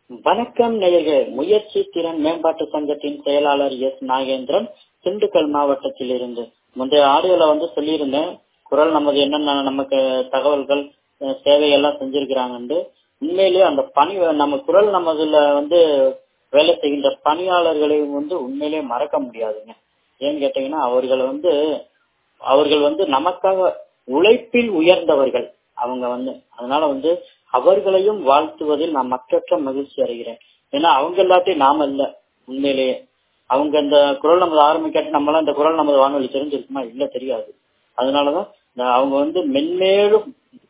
வணக்கம் நேயர்களே முயற்சி திறன் மேம்பாட்டு சங்கத்தின் செயலாளர் எஸ் நாகேந்திரன் திண்டுக்கல் மாவட்டத்தில் இருந்து முந்தைய ஆடியோல வந்து சொல்லியிருந்தேன் குரல் நமது என்னென்ன நமக்கு தகவல்கள் அஹ், சேவையெல்லாம் செஞ்சிருக்கிறாங்கன்னு உண்மையிலேயே அந்த பணி நம்ம குரல் நமதுல வந்து வேலை செய்கின்ற பணியாளர்களை வந்து உண்மையிலேயே மறக்க முடியாதுங்க ஏன்னு கேட்டீங்கன்னா அவர்கள் வந்து அவர்கள் வந்து நமக்காக உழைப்பில் உயர்ந்தவர்கள் அவங்க வந்து அதனால வந்து அவர்களையும் வாழ்த்துவதில் நான் மற்றற்ற மகிழ்ச்சி அடைகிறேன் ஏன்னா அவங்க எல்லாத்தையும் நாம இல்ல உண்மையிலேயே அவங்க இந்த குரல் நமது ஆரம்பிக்காட்டி நம்மளாம் இந்த குரல் நமது வானொலி தெரிஞ்சிருக்குமா இல்ல தெரியாது அதனாலதான் இந்த அவங்க வந்து மென்மேலும்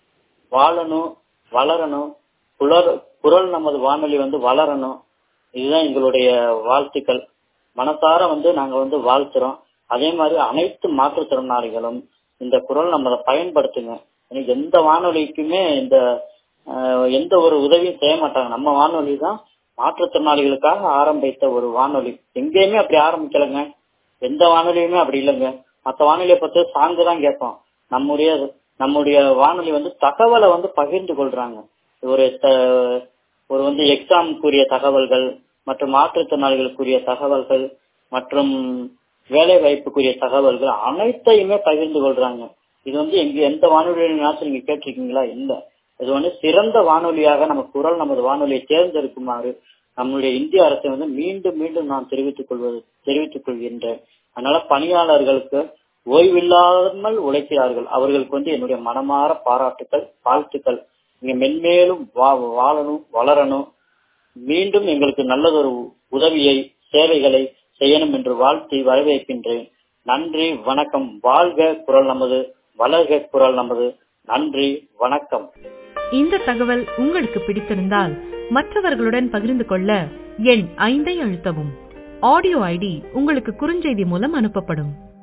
வாழணும் வளரணும் குரல் குரல் நமது வானொலி வந்து வளரணும் இதுதான் எங்களுடைய வாழ்த்துக்கள் மனசார வந்து நாங்க வந்து வாழ்த்துறோம் அதே மாதிரி அனைத்து மாற்றுத்திறனாளிகளும் இந்த குரல் நம்ம பயன்படுத்துங்க எனக்கு எந்த வானொலிக்குமே இந்த அஹ், எந்த ஒரு உதவியும் செய்ய மாட்டாங்க நம்ம வானொலி தான் மாற்றுத்திறனாளிகளுக்காக ஆரம்பித்த ஒரு வானொலி எங்கேயுமே அப்படி ஆரம்பிக்கலைங்க எந்த வானொலியுமே அப்படி இல்லைங்க மற்ற வானொலியை பத்தி சார்ந்து தான் கேட்போம் நம்முடைய நம்முடைய வானொலி வந்து தகவலை வந்து பகிர்ந்து கொள்றாங்க ஒரு த- ஒரு வந்து எக்ஸாமுக்குரிய தகவல்கள் மற்றும் மாற்றுத்திறனாளிகளுக்குரிய தகவல்கள் மற்றும் வேலை வாய்ப்புக்குரிய தகவல்கள் அனைத்தையுமே பகிர்ந்து கொள்றாங்க இது வந்து எங்க எந்த வானொலியினாச்சும் நீங்க கேட்டிருக்கீங்களா இல்ல இது வந்து சிறந்த வானொலியாக நம்ம குரல் நமது வானொலியை தேர்ந்தெடுக்குமாறு நம்முடைய இந்திய அரசை வந்து மீண்டும் மீண்டும் நான் தெரிவித்துக் கொள்வது தெரிவித்துக் கொள்கின்றேன் அதனால பணியாளர்களுக்கு ஓய்வில்லாமல் உழைக்கிறார்கள் அவர்களுக்கு வந்து என்னுடைய மனமாற பாராட்டுக்கள் வாழ்த்துக்கள் நீங்க மென்மேலும் வா- வாழணும் வளரணும் மீண்டும் எங்களுக்கு நல்லதொரு உதவியை சேவைகளை செய்யணும் என்று வாழ்த்தி வரவேற்கின்றேன் நன்றி வணக்கம் வாழ்க குரல் நமது வளர்க குரல் நமது நன்றி வணக்கம் இந்த தகவல் உங்களுக்கு பிடித்திருந்தால் மற்றவர்களுடன் பகிர்ந்து கொள்ள எண் ஐந்தை அழுத்தவும் ஆடியோ ஐடி உங்களுக்கு குறுஞ்செய்தி மூலம் அனுப்பப்படும்